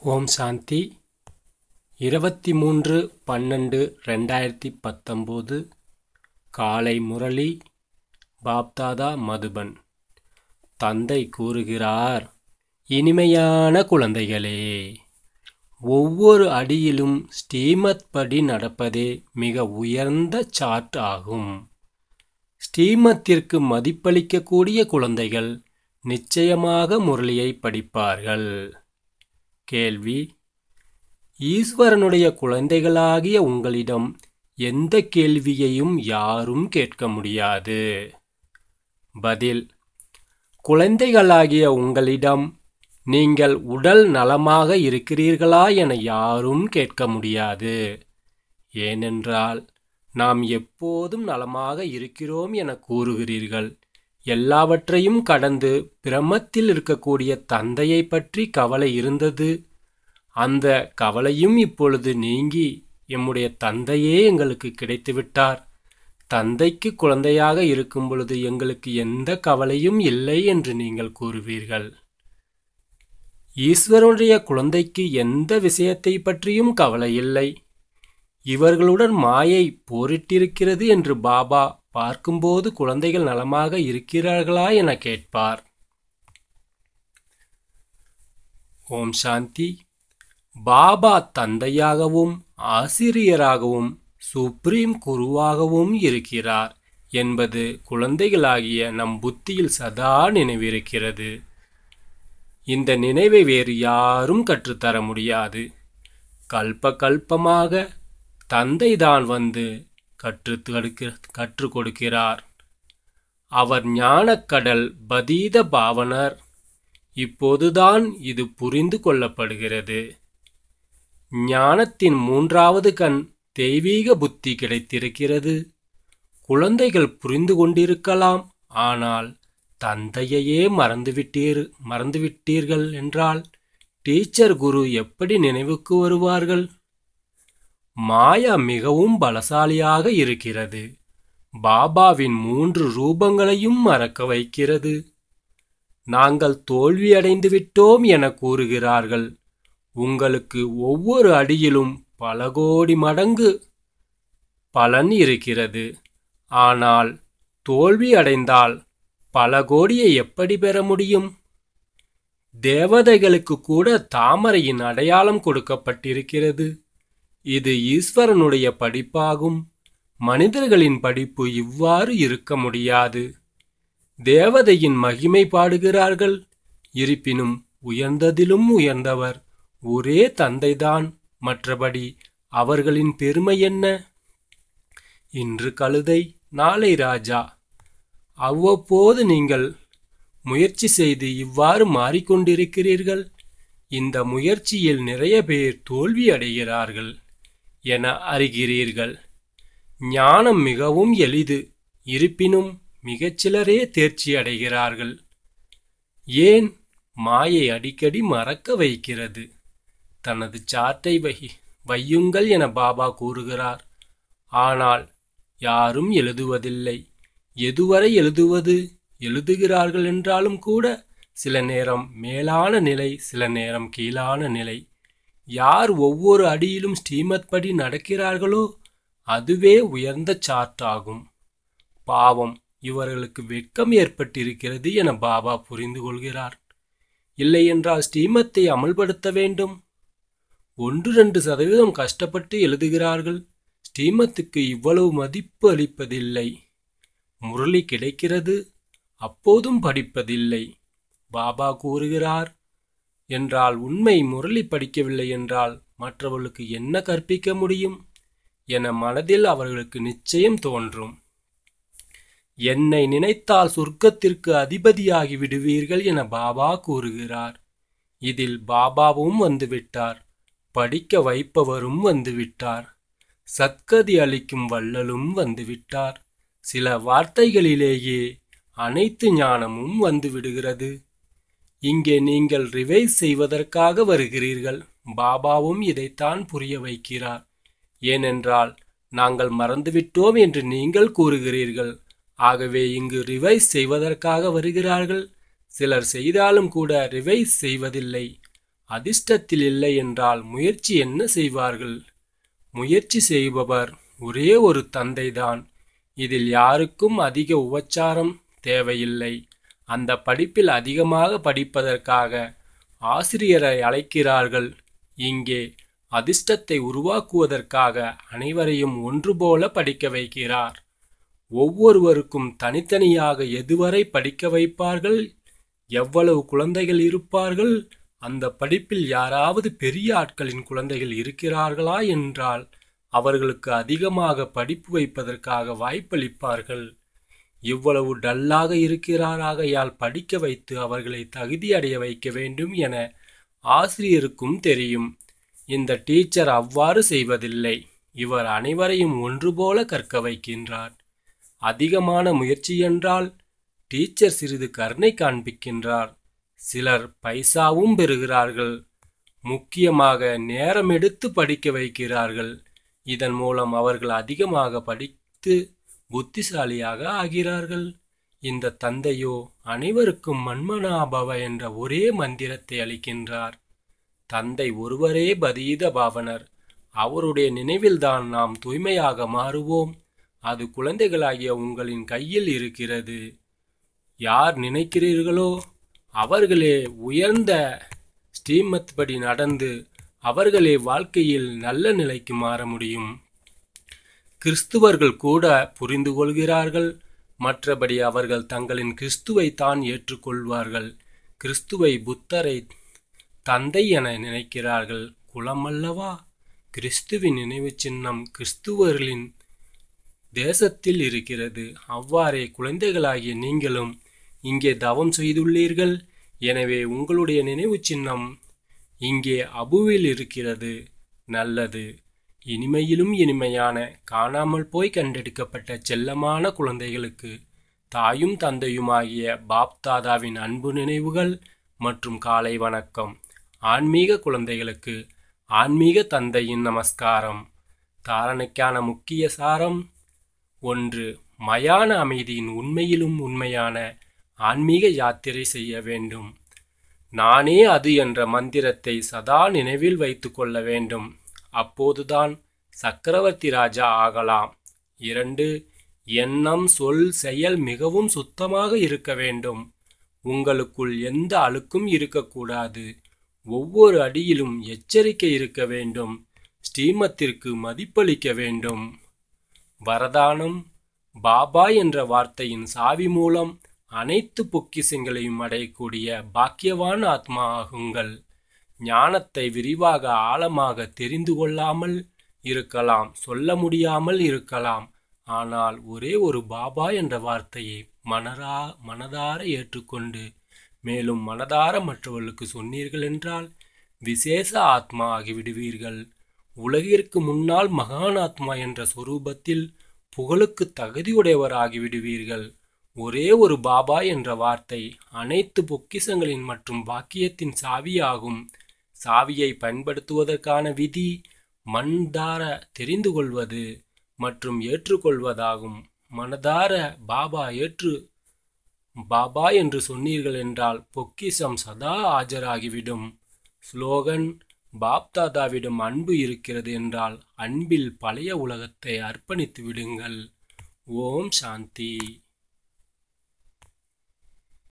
ஓம் சாந்தி இருபத்தி மூன்று பன்னெண்டு ரெண்டாயிரத்தி பத்தொம்போது காலை முரளி பாப்தாதா மதுபன் தந்தை கூறுகிறார் இனிமையான குழந்தைகளே ஒவ்வொரு அடியிலும் ஸ்ரீமத் படி நடப்பதே மிக உயர்ந்த சார்ட் ஆகும் ஸ்ரீமத்திற்கு மதிப்பளிக்கக்கூடிய குழந்தைகள் நிச்சயமாக முரளியை படிப்பார்கள் கேள்வி ஈஸ்வரனுடைய குழந்தைகளாகிய உங்களிடம் எந்த கேள்வியையும் யாரும் கேட்க முடியாது பதில் குழந்தைகளாகிய உங்களிடம் நீங்கள் உடல் நலமாக இருக்கிறீர்களா என யாரும் கேட்க முடியாது ஏனென்றால் நாம் எப்போதும் நலமாக இருக்கிறோம் என கூறுகிறீர்கள் எல்லாவற்றையும் கடந்து பிரமத்தில் இருக்கக்கூடிய தந்தையை பற்றி கவலை இருந்தது அந்த கவலையும் இப்பொழுது நீங்கி எம்முடைய தந்தையே எங்களுக்கு கிடைத்துவிட்டார் தந்தைக்கு குழந்தையாக இருக்கும் பொழுது எங்களுக்கு எந்த கவலையும் இல்லை என்று நீங்கள் கூறுவீர்கள் ஈஸ்வரனுடைய குழந்தைக்கு எந்த விஷயத்தை பற்றியும் கவலை இல்லை இவர்களுடன் மாயை போரிட்டிருக்கிறது என்று பாபா பார்க்கும்போது குழந்தைகள் நலமாக இருக்கிறார்களா என கேட்பார் ஓம் சாந்தி பாபா தந்தையாகவும் ஆசிரியராகவும் சுப்ரீம் குருவாகவும் இருக்கிறார் என்பது குழந்தைகளாகிய நம் புத்தியில் சதா நினைவிருக்கிறது இந்த நினைவை வேறு யாரும் கற்றுத்தர முடியாது கல்ப கல்பமாக தந்தைதான் வந்து கற்று கற்றுக் கொடுக்கிறார் அவர் ஞானக்கடல் பதீத பாவனர் இப்போதுதான் இது புரிந்து கொள்ளப்படுகிறது ஞானத்தின் மூன்றாவது கண் தெய்வீக புத்தி கிடைத்திருக்கிறது குழந்தைகள் புரிந்து கொண்டிருக்கலாம் ஆனால் தந்தையையே மறந்துவிட்டீர் மறந்துவிட்டீர்கள் என்றால் டீச்சர் குரு எப்படி நினைவுக்கு வருவார்கள் மாயா மிகவும் பலசாலியாக இருக்கிறது பாபாவின் மூன்று ரூபங்களையும் மறக்க வைக்கிறது நாங்கள் தோல்வியடைந்து விட்டோம் என கூறுகிறார்கள் உங்களுக்கு ஒவ்வொரு அடியிலும் பல கோடி மடங்கு பலன் இருக்கிறது ஆனால் தோல்வி அடைந்தால் பல கோடியை எப்படி பெற முடியும் தேவதைகளுக்கு கூட தாமரையின் அடையாளம் கொடுக்கப்பட்டிருக்கிறது இது ஈஸ்வரனுடைய படிப்பாகும் மனிதர்களின் படிப்பு இவ்வாறு இருக்க முடியாது தேவதையின் மகிமை பாடுகிறார்கள் இருப்பினும் உயர்ந்ததிலும் உயர்ந்தவர் ஒரே தந்தைதான் மற்றபடி அவர்களின் பெருமை என்ன இன்று கழுதை நாளை ராஜா அவ்வப்போது நீங்கள் முயற்சி செய்து இவ்வாறு மாறிக்கொண்டிருக்கிறீர்கள் இந்த முயற்சியில் நிறைய பேர் தோல்வி அடைகிறார்கள் என அறிகிறீர்கள் ஞானம் மிகவும் எளிது இருப்பினும் மிகச்சிலரே தேர்ச்சி அடைகிறார்கள் ஏன் மாயை அடிக்கடி மறக்க வைக்கிறது தனது சாட்டை வை வையுங்கள் என பாபா கூறுகிறார் ஆனால் யாரும் எழுதுவதில்லை எதுவரை எழுதுவது எழுதுகிறார்கள் என்றாலும் கூட சில நேரம் மேலான நிலை சில நேரம் கீழான நிலை யார் ஒவ்வொரு அடியிலும் ஸ்ரீமத் படி நடக்கிறார்களோ அதுவே உயர்ந்த சார்ட் ஆகும் பாவம் இவர்களுக்கு வெட்கம் ஏற்பட்டிருக்கிறது என பாபா புரிந்து கொள்கிறார் இல்லை என்றால் ஸ்ரீமத்தை அமல்படுத்த வேண்டும் ஒன்று ரெண்டு சதவீதம் கஷ்டப்பட்டு எழுதுகிறார்கள் ஸ்ரீமத்துக்கு இவ்வளவு மதிப்பு அளிப்பதில்லை முரளி கிடைக்கிறது அப்போதும் படிப்பதில்லை பாபா கூறுகிறார் என்றால் உண்மை முரளி படிக்கவில்லை என்றால் மற்றவர்களுக்கு என்ன கற்பிக்க முடியும் என மனதில் அவர்களுக்கு நிச்சயம் தோன்றும் என்னை நினைத்தால் சொர்க்கத்திற்கு அதிபதியாகி விடுவீர்கள் என பாபா கூறுகிறார் இதில் பாபாவும் வந்துவிட்டார் படிக்க வைப்பவரும் வந்துவிட்டார் சத்கதி அளிக்கும் வள்ளலும் வந்துவிட்டார் சில வார்த்தைகளிலேயே அனைத்து ஞானமும் வந்துவிடுகிறது இங்கே நீங்கள் ரிவைஸ் செய்வதற்காக வருகிறீர்கள் பாபாவும் இதைத்தான் புரிய வைக்கிறார் ஏனென்றால் நாங்கள் மறந்துவிட்டோம் என்று நீங்கள் கூறுகிறீர்கள் ஆகவே இங்கு ரிவைஸ் செய்வதற்காக வருகிறார்கள் சிலர் செய்தாலும் கூட ரிவைஸ் செய்வதில்லை அதிர்ஷ்டத்தில் இல்லை என்றால் முயற்சி என்ன செய்வார்கள் முயற்சி செய்பவர் ஒரே ஒரு தந்தைதான் இதில் யாருக்கும் அதிக உபச்சாரம் தேவையில்லை அந்த படிப்பில் அதிகமாக படிப்பதற்காக ஆசிரியரை அழைக்கிறார்கள் இங்கே அதிர்ஷ்டத்தை உருவாக்குவதற்காக அனைவரையும் ஒன்றுபோல படிக்க வைக்கிறார் ஒவ்வொருவருக்கும் தனித்தனியாக எதுவரை படிக்க வைப்பார்கள் எவ்வளவு குழந்தைகள் இருப்பார்கள் அந்த படிப்பில் யாராவது பெரிய ஆட்களின் குழந்தைகள் இருக்கிறார்களா என்றால் அவர்களுக்கு அதிகமாக படிப்பு வைப்பதற்காக வாய்ப்பளிப்பார்கள் இவ்வளவு டல்லாக இருக்கிறாராகையால் படிக்க வைத்து அவர்களை தகுதி அடைய வைக்க வேண்டும் என ஆசிரியருக்கும் தெரியும் இந்த டீச்சர் அவ்வாறு செய்வதில்லை இவர் அனைவரையும் ஒன்றுபோல கற்க வைக்கின்றார் அதிகமான முயற்சி என்றால் டீச்சர் சிறிது கருணை காண்பிக்கின்றார் சிலர் பைசாவும் பெறுகிறார்கள் முக்கியமாக நேரம் எடுத்து படிக்க வைக்கிறார்கள் இதன் மூலம் அவர்கள் அதிகமாக படித்து புத்திசாலியாக ஆகிறார்கள் இந்த தந்தையோ அனைவருக்கும் மன்மனாபவ என்ற ஒரே மந்திரத்தை அளிக்கின்றார் தந்தை ஒருவரே பதீத பாவனர் அவருடைய நினைவில்தான் நாம் தூய்மையாக மாறுவோம் அது குழந்தைகளாகிய உங்களின் கையில் இருக்கிறது யார் நினைக்கிறீர்களோ அவர்களே உயர்ந்த ஸ்ரீமத் படி நடந்து அவர்களே வாழ்க்கையில் நல்ல நிலைக்கு மாற முடியும் கிறிஸ்துவர்கள் கூட புரிந்து கொள்கிறார்கள் மற்றபடி அவர்கள் தங்களின் கிறிஸ்துவை தான் ஏற்றுக்கொள்வார்கள் கிறிஸ்துவை புத்தரை தந்தை என நினைக்கிறார்கள் குலமல்லவா கிறிஸ்துவின் நினைவு சின்னம் கிறிஸ்துவர்களின் தேசத்தில் இருக்கிறது அவ்வாறே குழந்தைகளாகிய நீங்களும் இங்கே தவம் செய்துள்ளீர்கள் எனவே உங்களுடைய நினைவு சின்னம் இங்கே அபுவில் இருக்கிறது நல்லது இனிமையிலும் இனிமையான காணாமல் போய் கண்டெடுக்கப்பட்ட செல்லமான குழந்தைகளுக்கு தாயும் தந்தையுமாகிய பாப்தாதாவின் அன்பு நினைவுகள் மற்றும் காலை வணக்கம் ஆன்மீக குழந்தைகளுக்கு ஆன்மீக தந்தையின் நமஸ்காரம் தாரணைக்கான முக்கிய சாரம் ஒன்று மயான அமைதியின் உண்மையிலும் உண்மையான ஆன்மீக யாத்திரை செய்ய வேண்டும் நானே அது என்ற மந்திரத்தை சதா நினைவில் வைத்து கொள்ள வேண்டும் அப்போதுதான் சக்கரவர்த்தி ராஜா ஆகலாம் இரண்டு எண்ணம் சொல் செயல் மிகவும் சுத்தமாக இருக்க வேண்டும் உங்களுக்குள் எந்த அழுக்கும் இருக்கக்கூடாது ஒவ்வொரு அடியிலும் எச்சரிக்கை இருக்க வேண்டும் ஸ்ரீமத்திற்கு மதிப்பளிக்க வேண்டும் வரதானம் பாபா என்ற வார்த்தையின் சாவி மூலம் அனைத்து பொக்கிசங்களையும் அடையக்கூடிய பாக்கியவான் ஆத்மா ஆகுங்கள் ஞானத்தை விரிவாக ஆழமாக தெரிந்து கொள்ளாமல் இருக்கலாம் சொல்ல முடியாமல் இருக்கலாம் ஆனால் ஒரே ஒரு பாபா என்ற வார்த்தையை மனரா மனதார ஏற்றுக்கொண்டு மேலும் மனதார மற்றவர்களுக்கு சொன்னீர்கள் என்றால் விசேஷ ஆத்மா ஆகிவிடுவீர்கள் உலகிற்கு முன்னால் மகான் ஆத்மா என்ற சொரூபத்தில் புகழுக்கு தகுதியுடையவர் ஆகிவிடுவீர்கள் ஒரே ஒரு பாபா என்ற வார்த்தை அனைத்து பொக்கிசங்களின் மற்றும் பாக்கியத்தின் சாவியாகும் சாவியை பயன்படுத்துவதற்கான விதி மன்தார தெரிந்து கொள்வது மற்றும் ஏற்றுக்கொள்வதாகும் மனதார பாபா ஏற்று பாபா என்று சொன்னீர்கள் என்றால் பொக்கிசம் சதா ஆஜராகிவிடும் ஸ்லோகன் பாப்தாதாவிடம் அன்பு இருக்கிறது என்றால் அன்பில் பழைய உலகத்தை அர்ப்பணித்து விடுங்கள் ஓம் சாந்தி